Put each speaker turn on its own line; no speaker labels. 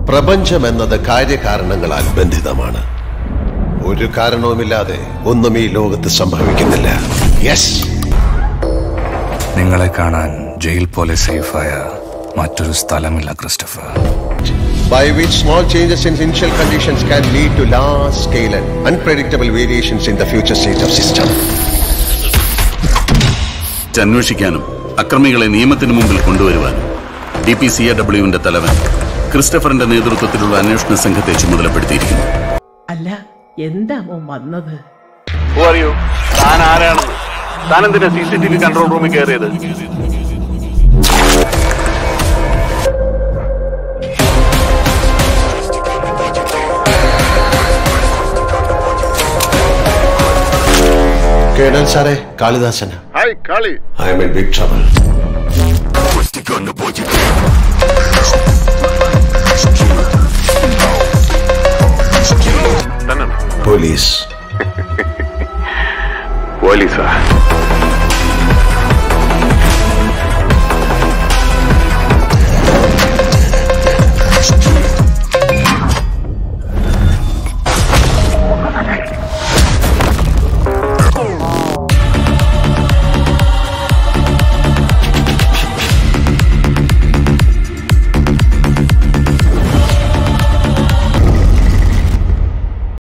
പ്രപഞ്ചം എന്നത് കാര്യകാരണങ്ങളാൽ ബന്ധിതമാണ് ഒരു കാരണവുമില്ലാതെ ഒന്നും ഈ ലോകത്ത് സംഭവിക്കുന്നില്ല യെസ്
നിങ്ങളെ കാണാൻ ജയിൽ പോലെ സേഫായ മറ്റൊരു സ്ഥലമില്ല Christopher
by which small changes in initial conditions can lead to large scale and unpredictable variations in the future state of system.
അന്വേഷിക്കാനും അക്രമികളെ നിയമത്തിന് മുമ്പിൽ കൊണ്ടുവരുവാനും ഡി പി സി എ ഡബ്ല്യുവിന്റെ തലവൻ ക്രിസ്റ്റഫറിന്റെ നേതൃത്വത്തിലുള്ള അന്വേഷണ സംഘത്തെ ചുമതലപ്പെടുത്തിയിരിക്കുന്നു
അല്ല എന്താ മോൻ വന്നത്
അറിയോ താൻ ആരാണെന്ന് താൻ എന്തിനാ C C T V control റൂമിൽ കയറിയത്
കേണൽ സാറേ കാളിദാസന
hi Kali
I M in big trouble
തന്നെ
പോലീസ്
പോലീസാ